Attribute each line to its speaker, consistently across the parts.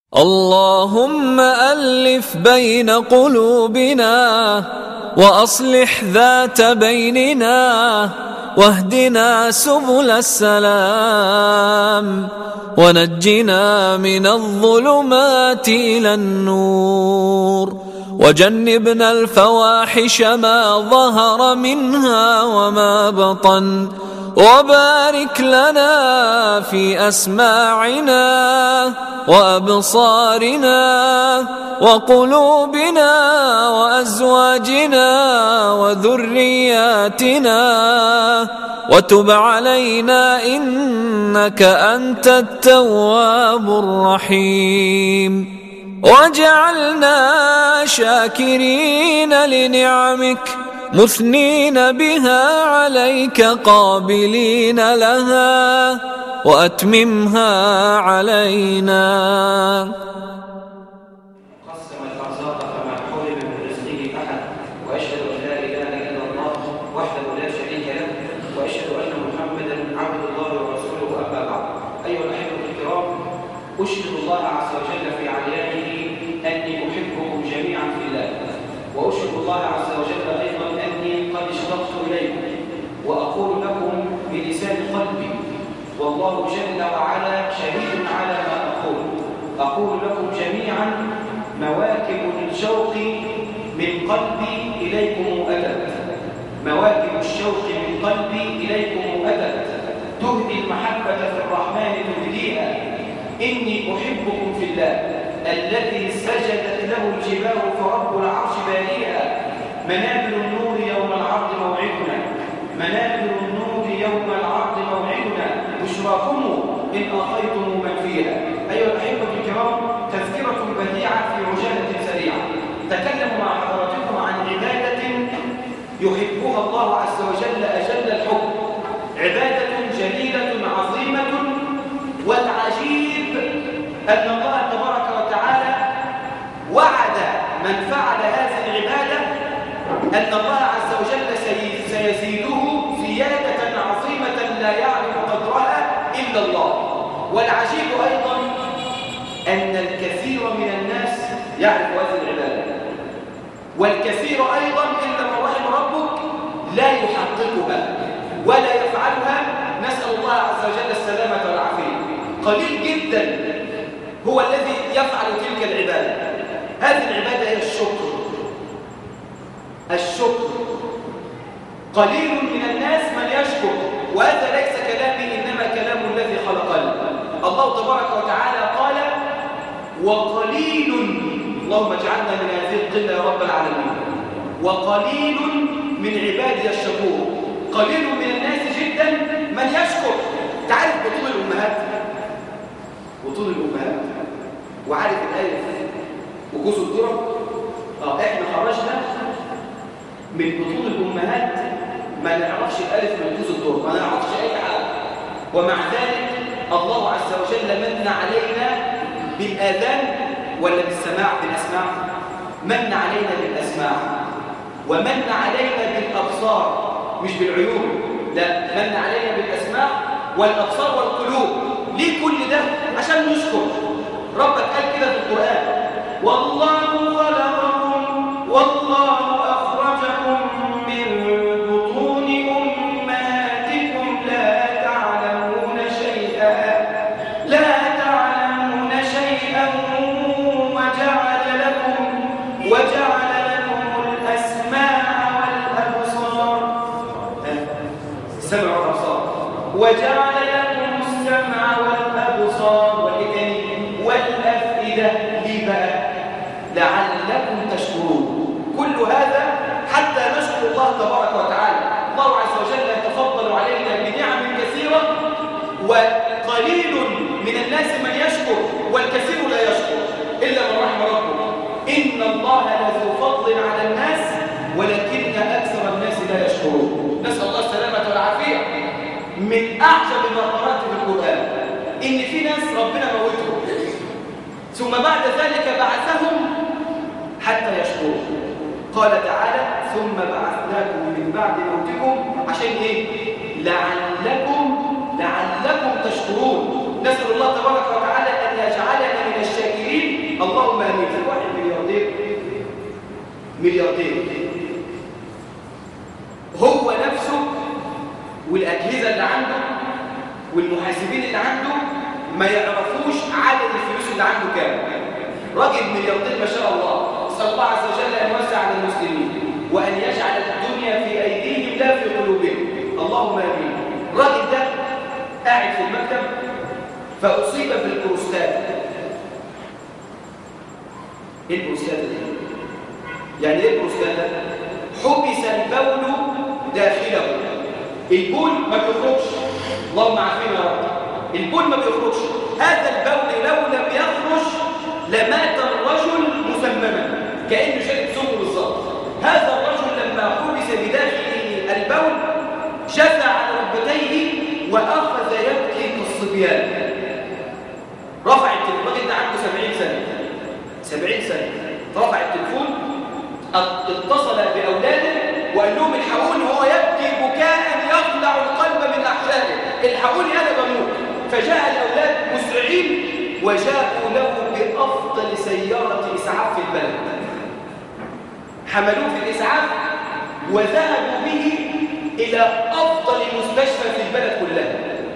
Speaker 1: اللهم ألف بين قلوبنا وأصلح ذات بيننا واهدنا سبل السلام ونجنا من الظلمات إلى النور وجنبنا الفواحش ما ظهر منها وما بطن وبارك لنا في أسماعنا وأبصارنا وقلوبنا وأزواجنا وذرياتنا وتب علينا إنك أنت التواب الرحيم وجعلنا شاكرين لنعمك مثنين بها عليك قابلين لها وأتممها علينا
Speaker 2: قسم الأرزاق فما حرم من رزقه أحد وأشهد أن لا إله إلا الله وحده لا شريك له وأشهد أن محمدا عبد الله ورسوله أما بعد أيها الأحبة الكرام أشهد الله عز وجل في عيانه أني أحبكم جميعا في الله وأشهد الله عز وجل أيضا أني قد اشتقت إليكم وأقول لكم بلسان قلبي والله جل وعلا شهيد على ما أقول أقول لكم جميعا مواكب الشوق من قلبي إليكم أتت مواكب الشوق من قلبي إليكم أتت تهدي المحبة في الرحمن تهديها إني أحبكم في الله الذي سجدت له الجبال فرب العرش باريها منابر النور يوم العرض موعدنا منابر النور يوم العرض موعدنا بشراكم إن أخيتم من فيها أيها الأحبة الكرام تذكرة بديعة في عجالة سريعة تكلم مع حضراتكم عن عبادة يحبها الله عز وجل أجل الحب عبادة جليلة عظيمة والعجيب أن الله تبارك وتعالى وعد من فعل هذه العبادة أن الله عز وجل سي- سيزيده زيادة عظيمة لا يعرف قدرها إلا الله والعجيب أيضا أن الكثير من الناس يعرف هذه العبادة والكثير أيضا إلا من رحم ربك لا يحققها ولا يفعلها نسأل الله عز وجل السلامة والعافية قليل جدا هو الذي يفعل تلك العبادة هذه العبادة هي الشكر الشكر قليل من الناس من يشكر وهذا ليس كلامي إنما كلام الذي خلقني الله تبارك وتعالى قال وقليل اللهم اجعلنا من هذه القلة يا رب العالمين وقليل من عبادي الشكور قليل من الناس جدا من يشكر تعرف بطول الأمهات بطول الأمهات وعارف الآية وجوز الذرة اه احنا خرجنا من بطول الأمهات ما نعرفش الألف من جوز الذرة ما نعرفش أي حاجة ومع ذلك الله عز وجل من علينا بالآذان ولا بالسماع بالأسماع من علينا بالأسماع ومن علينا بالأبصار مش بالعيون لا من علينا بالأسماع والأبصار والقلوب ليه كل ده عشان نشكر ربك قال كده في القرآن والله خلقكم والله أخرجكم من بطون أمهاتكم لا تعلمون شيئا لا تعلمون شيئا وجعل لكم وجعل لكم الأسماع والأبصار السمع والأبصار وجعل لكم السمع والأبصار والإذن والأفئدة ليه بقى لعلكم تشكرون كل هذا حتى نشكر الله تبارك وتعالى الله عز وجل يتفضل علينا بنعم كثيرة وقليل من الناس من يشكر والكثير لا يشكر إلا من رحم ربه إن الله لذو فضل على الناس ولكن أكثر الناس لا يشكرون نسأل الله السلامة والعافية من أعجب ما قرأت في القرآن إن في ناس ربنا موتهم ثم بعد ذلك بعثهم حتى يشكروا قال تعالى ثم بعثناكم من بعد موتكم عشان ايه لعلكم لعلكم تشكرون نسأل الله تبارك وتعالى أن يجعلنا من الشاكرين اللهم امين في واحد ملياردير ملياردير هو نفسه والاجهزه اللي عنده والمحاسبين اللي عنده ما يعرفوش عدد الفلوس اللي عنده كام راجل ملياردير ما شاء الله نسال الله عز وجل ان يوسع على المسلمين وان يجعل الدنيا في ايديهم لا في قلوبهم اللهم امين الراجل ده قاعد في المكتب فاصيب بالبروستات ايه البروستات دي يعني ايه البروستات حبس البول داخله البول ما بيخرجش اللهم عافينا يا رب البول ما بيخرجش هذا البول لو لم يخرج لمات الرجل مسمما كانه شرب سم بالظبط هذا الرجل لما حبس بداخله البول جثى على ركبتيه واخذ يبكي كالصبيان رفع التليفون الراجل ده عنده 70 سنه 70 سنه رفع التليفون اتصل باولاده وقال لهم الحقوني وهو يبكي بكاء يخلع القلب من احشائه الحقوني انا بموت فجاء الاولاد مسرعين وجاءوا له بافضل سياره اسعاف في البلد حملوه في الاسعاف وذهبوا به الى افضل مستشفى في البلد كلها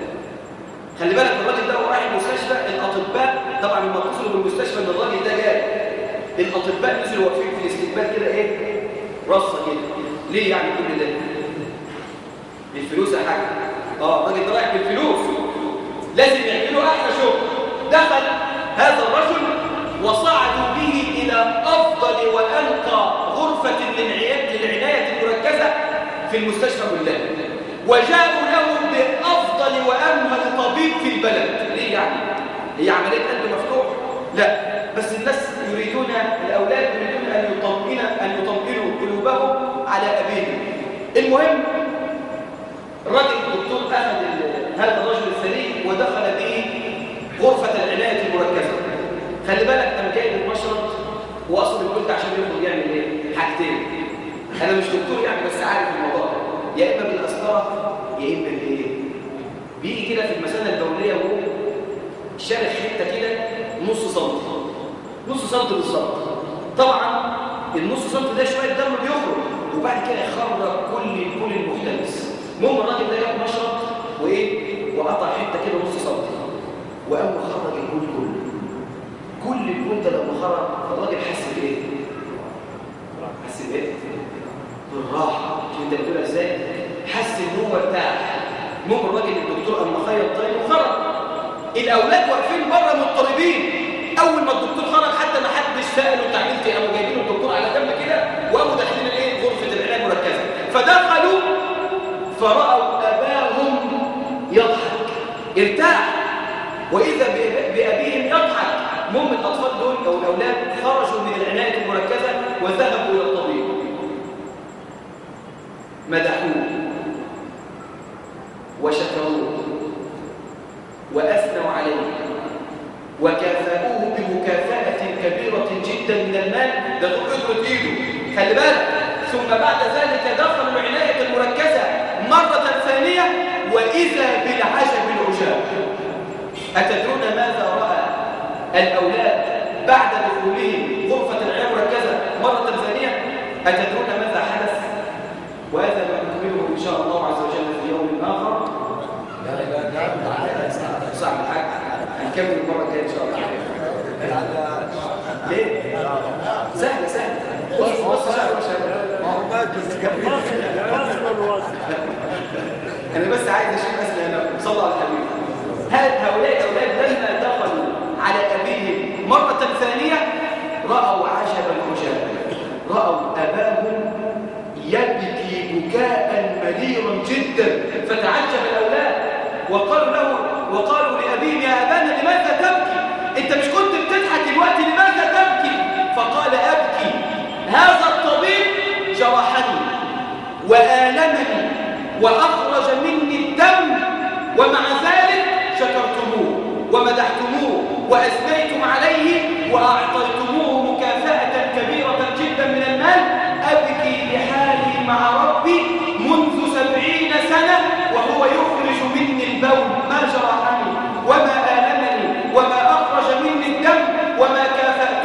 Speaker 2: خلي بالك الراجل ده وهو رايح المستشفى الاطباء طبعا لما اتصلوا بالمستشفى ان الراجل ده جاي الاطباء نزلوا واقفين في الاستقبال كده ايه رصه كده ليه يعني كل ده بالفلوس يا حاج اه الراجل ده رايح بالفلوس لازم يعملوا احلى شغل دخل هذا الرجل وصعدوا به الى افضل وانقى غرفه للعنايه للعنايه المركزه في المستشفى كلها وجاءوا له بافضل وامهل طبيب في البلد ليه يعني هي عمليه قلب مفتوح لا بس الناس يريدون الاولاد يريدون ان يطمئن ان يطمئنوا قلوبهم على ابيهم المهم الراجل الدكتور اخذ هذا الرجل السليم ودخل به غرفه العنايه المركزه خلي بالك انا جاي المشرط واصلا قلت عشان يخرج يعمل ايه حاجتين انا مش دكتور يعني بس عارف الموضوع يا اما بالقسطره يا اما بايه بيجي كده في المثانه الدوليه وهو شارح حته كده نص سنتي نص سنتي بالظبط طبعا النص سنتي ده شويه دم بيخرج وبعد كده يخرج كل الكل المحتمس المهم الراجل ده جاب مشرط وايه وقطع حته كده نص سنتي وقام خرج الكل كله كل الكل ده لما خرج الراجل حس بايه حس بايه بالراحه شوف انت بتقولها ازاي حس ان هو ارتاح المهم الراجل الدكتور اما خيط طيب وخرج الاولاد واقفين بره مضطربين اول ما الدكتور خرج حتى ما حدش ساله انت عملت ايه قاموا جايبين الدكتور على جنب كده وقاموا داخلين الايه غرفه العنايه المركزه فدخلوا فراوا اباهم يضحك ارتاح واذا بابيهم يضحك المهم الاطفال دول او الاولاد خرجوا من العنايه المركزه وذهبوا الى الطبيب مدحوه وشكروه وأثنوا عليه وكافأوه بمكافأة كبيرة جدا من المال ده دول قدرة إيده خلي بالك ثم بعد ذلك دخلوا العناية المركزة مرة ثانية وإذا بالعجب العجاب أتدرون ماذا رأى الأولاد بعد دخولهم غرفة العناية المركزة مرة ثانية أتدرون ماذا حدث وهذا ما نكمله إن شاء الله عز وجل في يوم آخر صعب الحاج هنكمل المرة الجاية إن شاء الله ليه؟ سهل سهل بص بص أنا بس عايز أشوف أسئلة هنا صلى على الحبيب هل هؤلاء الأولاد لما دخلوا على أبيهم مرة ثانية رأوا عجب العجاب رأوا أباهم يبكي بكاء مريرا جدا فتعجب الأولاد وقالوا له وقالوا لأبيهم يا أبانا لماذا تبكي أنت مش كنت بتضحك دلوقتي لماذا تبكي فقال أبكي هذا الطبيب جرحني وآلمني وأخرج مني الدم ومع ذلك شكرتموه ومدحتموه وأثنيتم عليه وأعطيتموه مكافأة كبيرة جدا من المال أبكي لحالي مع ربي منذ سبعين سنة وهو يخرج مني البول ما جرحني وما آلمني وما أخرج مني الدم وما كافأت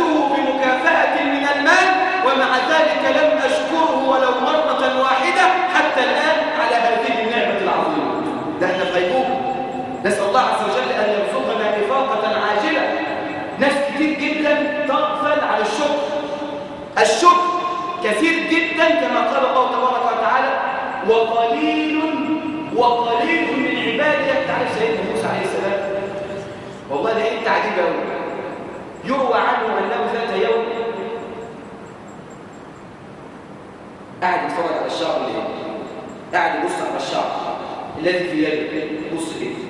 Speaker 2: ناس كتير جدا تغفل عن الشكر الشكر كثير جدا كما قال الله تبارك وتعالى وقليل وقليل من عبادي تعرف سيدنا موسى عليه السلام والله ده انت عجيب قوي يروى عنه انه ذات يوم قاعد يتفرج على الشعر اللي قاعد يبص على الشعر الذي في يده بص كده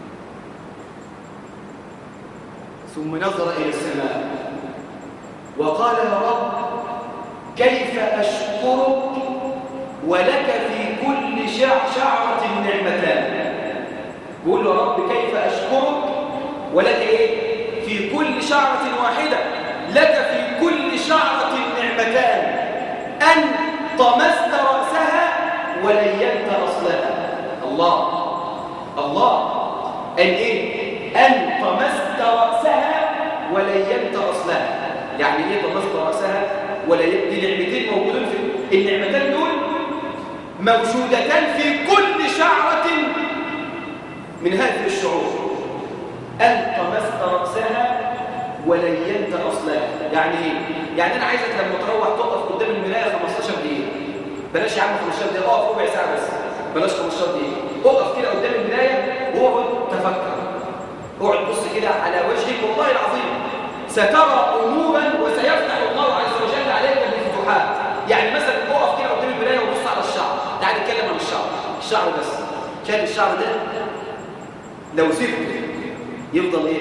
Speaker 2: ثم نظر الى السماء وقال يا رب كيف اشكرك ولك في كل شعرة نعمتان بقول له يا رب كيف اشكرك ولك ايه في كل شعرة واحدة لك في كل شعرة نعمتان أن طمست رأسها ولينت أصلها الله الله أن إيه أن طمست رأسها ولينت أصلها يعني إيه طمست رأسها ولينت دي نعمتين موجودين في النعمتين دول موجودتان في كل شعرة من هذه الشعور أن طمست رأسها ولينت أصلها يعني إيه؟ يعني أنا عايزك لما تروح تقف قدام المراية 15 دقيقة بلاش يا عم 15 دقيقة اقف ربع ساعة بس بلاش 15 دقيقة اقف كده قدام المراية واقعد تفكر اقعد بص كده على وجهك والله العظيم سترى أمورا وسيفتح الله عز وجل عليك بالفتوحات يعني مثلا اقف كده قدام المراية وبص على الشعر تعال نتكلم عن الشعر الشعر بس شايف الشعر ده لو سبته يفضل ايه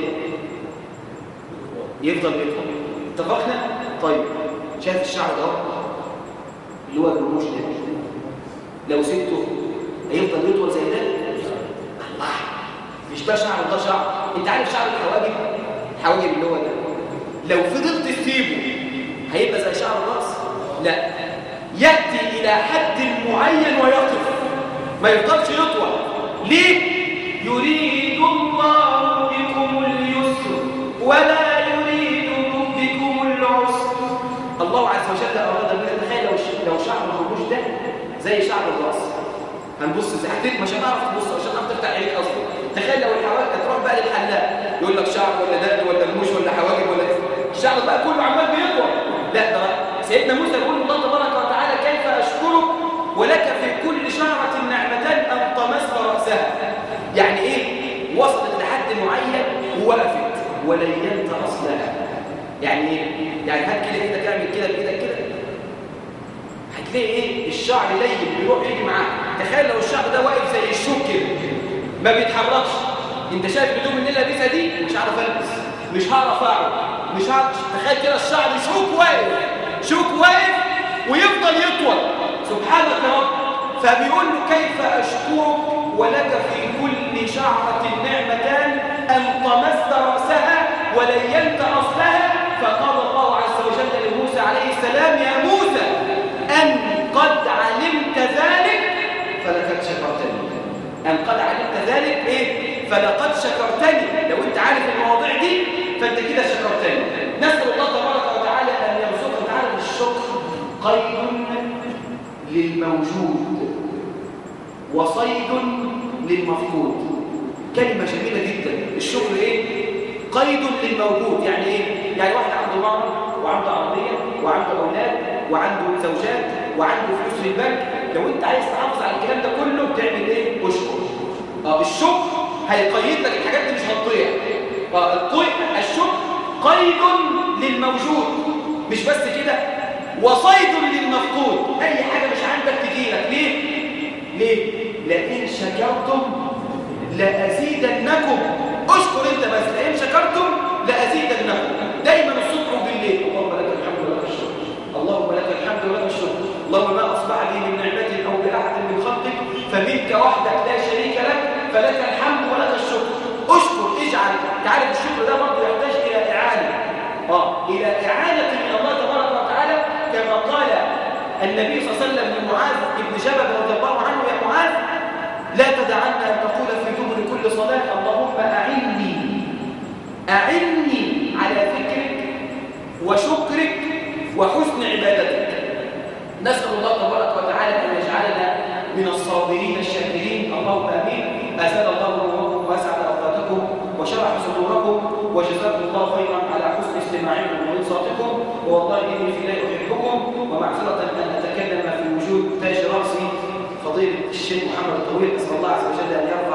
Speaker 2: يفضل يطول اتفقنا طيب شايف الشعر ده اللي هو الرموش ده لو سبته هيفضل يطول زي ده الله مش ده شعر وده شعر انت عارف شعر الحواجب الحواجب اللي هو ده لو فضلت تسيبه هيبقى زي شعر الراس لا ياتي الى حد معين ويقف ما يفضلش يطول ليه يريد الله بكم اليسر ولا يريد بكم العسر الله عز وجل أراد بنا تخيل لو لو شعر الرموش ده زي شعر الراس هنبص زي حديك مش هنعرف تبص مش هنعرف تفتح عينيك اصلا تخيل لو الحواجب تروح بقى للحلاق يقول لك شعر ولا دقن ولا رموش ولا حواجب ولا الشعر بقى كله عمال بيطول لا ده سيدنا موسى يقول الله تبارك وتعالى كيف اشكرك ولك في كل شعرة نعمتان أن طمست رأسها يعني إيه وصلت لحد معين ووقفت ولينت أصلها يعني إيه يعني هات كده إيدك اعمل كده بإيدك كده هتلاقي إيه الشعر لين بيروح يجي معاك تخيل لو الشعر ده واقف زي الشوك كده ما بيتحركش انت شايف الهدوم اللي لابسها دي مش هعرف البس مش هعرف اقعد مش هعرف تخيل كده الشعر شوك واقف شوك واقف ويفضل يطول سبحانك يا رب فبيقول له كيف أشكرك ولك في كل شعرة نعمتان أن طمست رأسها ولينت أصلها فقال الله عز وجل لموسى عليه السلام يا موسى أن قد علمت ذلك فلقد شكرتني أن قد علمت ذلك إيه؟ فلقد شكرتني لو أنت عارف المواضيع دي فأنت كده شكرتني نسأل الله تبارك وتعالى أن يرزقنا تعالى الشكر قيد للموجود وصيد للمفقود كلمة جميلة جدا الشكر ايه؟ قيد للموجود يعني ايه؟ يعني واحد عنده مال وعنده عربية وعنده أولاد وعنده زوجات وعنده فلوس في البنك لو انت عايز تحافظ على الكلام ده كله بتعمل ايه؟ اشكر اه الشكر هيقيد لك الحاجات دي مش هتضيع اه الشكر قيد للموجود مش بس كده وصيد للمفقود اي حاجه مش عندك تجيلك ليه ليه لئن شكرتم لازيدنكم اشكر انت بس لئن شكرتم لازيدنكم دايما الصبح وبالليل اللهم لك الحمد ولك الشكر اللهم لك الحمد ولك الشكر اللهم ما اصبح لي من نعمه او باحد من خلقك فمنك وحدك لا شريك لك فلك الحمد ولك الشكر اشكر اجعل تعالى الشكر ده برضه يحتاج الى اعانه اه الى اعانه من الله تبارك وتعالى كما قال النبي صلى الله عليه وسلم لمعاذ بن جبل رضي الله عنه يا معاذ لا تدعنا أن تقول في دبر كل صلاة اللهم أعني أعني على ذكرك وشكرك وحسن عبادتك نسأل الله تبارك وتعالى أن يجعلنا من الصابرين الشاكرين اللهم آمين أزال الله نوركم وأسعد أوقاتكم وشرح صدوركم وجزاكم الله خيرا على حسن استماعكم وإنصاتكم والله إني في الله أحبكم ومعذرة أن أتكلم في وجود تاج رأسي فضيلة الشيخ محمد الطويل أسأل الله عز وجل أن يرفع